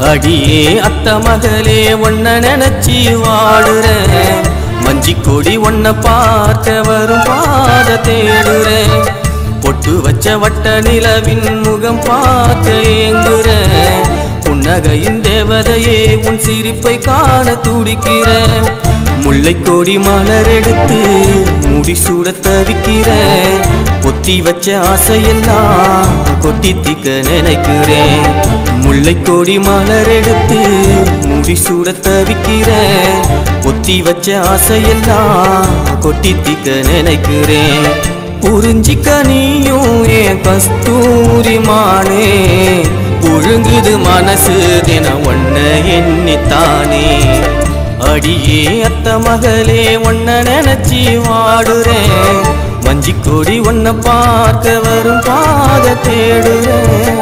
அடியே அத்த மகளே ஒன்ன நினைச்சி வாடுறேன் மஞ்சி கொடி ஒன்ன பார்க்க வரும் பாத தேடுறேன் பொட்டு வச்ச வட்ட நிலவின் முகம் பார்க்க ஏங்குறேன் புன்னகையின் தேவதையே உன் சிரிப்பை காண துடிக்கிறேன் முல்லை கொடி மலர் எடுத்து முடிசூட தவிக்கிறேன் பொத்தி வச்ச ஆசையெல்லாம் கொட்டி திக்க நினைக்கிறேன் முல்லை கொடி மலர் எடுத்து முடிசூட தவிக்கிறேன் பொத்தி வச்ச ஆசையெல்லாம் கொட்டி திக்க நினைக்கிறேன் புரிஞ்சிக்க நீயும் என் கஸ்தூரி மானே புழுங்குது மனசு தின ஒன்ன எண்ணித்தானே அடியே அத்த மகளே ஒன்ன நினைச்சி வாடுறேன் வஞ்சி கொடி ஒன்ன பார்க்க வரும் பாத தேடுறேன்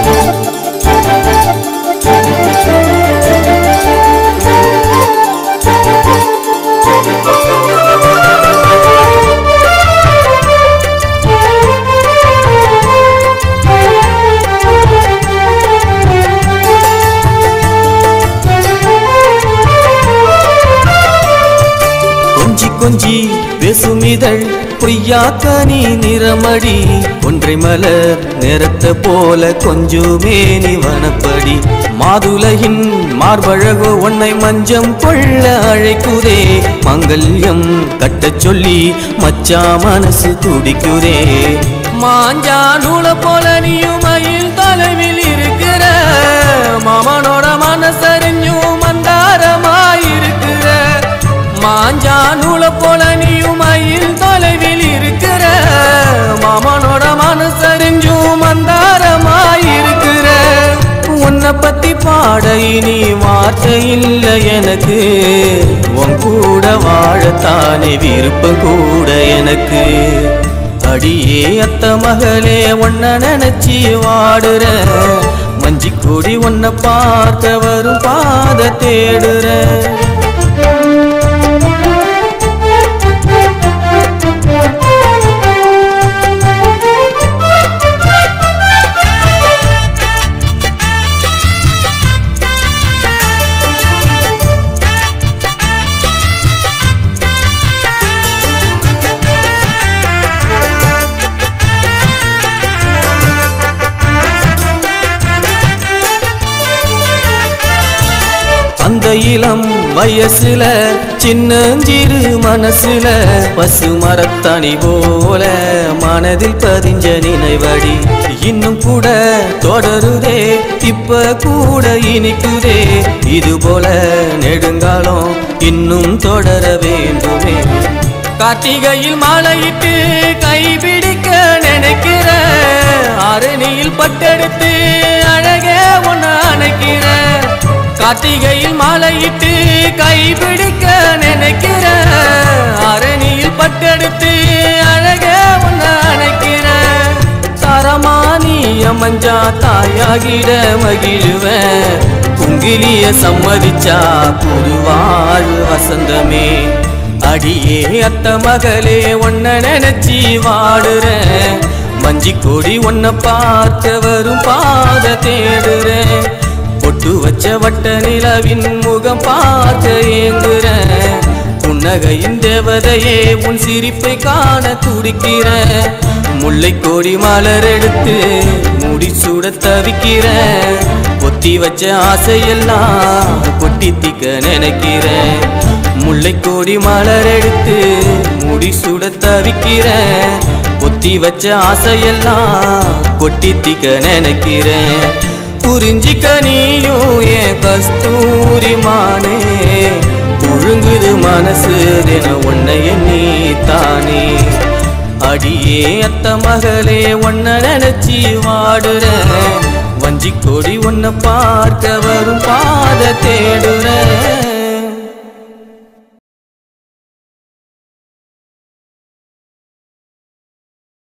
கொஞ்சி கொஞ்சி பேசும் இதழ் பொய்யாக்க நீ நிறமடி ஒன்றை மலர் நிறத்த போல கொஞ்சுமே நீ வனப்படி மாதுலகின் மார்பழகோ உன்னை மஞ்சம் கொள்ள அழைக்குதே மங்கல்யம் கட்டச் சொல்லி மச்சா மனசு துடிக்குதே மாஞ்சா நூல போல நீயும் மயில் தொலைவில் இருக்கிற மாமனோட மனசறிஞ்சும் மந்தாரமாயிருக்கிற மாஞ்சா நூல போல நீயும் மயில் தொலைவில் இருக்கிற மாமனோட மனசறிஞ்சும் மந்தாரமாயிருக்கிற உன்னை பத்தி பாட இனி வார்த்தை இல்லை எனக்கு உன் கூட வாழத்தானே விருப்பம் கூட எனக்கு அடியே அத்த மகளே ஒன்ன நினைச்சி வாடுற மஞ்சி கொடி உன்னை பார்க்க வரும் பாத தேடுற அந்த இளம் வயசுல சின்னஞ்சிறு மனசுல பசு மரத்தணி போல மனதில் பதிஞ்ச நினைவடி இன்னும் கூட தொடருதே இப்ப கூட இனிக்குதே இது போல நெடுங்காலம் இன்னும் தொடர வேண்டுமே கார்த்திகையில் மாலையிட்டு கைபிடிக்க நினைக்கிற அரணியில் பட்டெடுத்து அழகே ஒன்னு அணைக்கிற கார்த்திகையில் மாலையிட்டு கைபிடிக்க நினைக்கிற அரணியில் பட்டெடுத்து அழகே ஒன்னு அணைக்கிற தரமானிய மஞ்சா தாயாகிட மகிழுவேன் குங்கிலிய சம்மதிச்சா புதுவாழ் வசந்தமே அடியே அத்த மகளே ஒன்ன நினைச்சி வாடுறேன் மஞ்சி கொடி ஒன்ன பார்க்க வரும் பாத தேடுறேன் பொட்டு வச்ச வட்ட நிலவின் முகம் பார்க்க ஏங்குறேன் புன்னகையின் தேவதையே உன் சிரிப்பை காண துடிக்கிறேன் முல்லை கோடி மலர் எடுத்து முடிசூட தவிக்கிறேன் பொத்தி வச்ச ஆசையெல்லாம் கொட்டி திக்க நினைக்கிறேன் முல்லை கோடி மலர் எடுத்து முடிசூட தவிக்கிறேன் பொத்தி வச்ச ஆசையெல்லாம் கொட்டி திக்க நினைக்கிறேன் புரிஞ்சிக்க நீயும் என் கஸ்தூரி மானே புழுங்குது மனசு தின உன்னைய நீ தானே அடியே அத்த மகளே ஒன்ன நினைச்சி வாடுற வஞ்சி கொடி உன்னை பார்க்க வரும் பாத தேடுற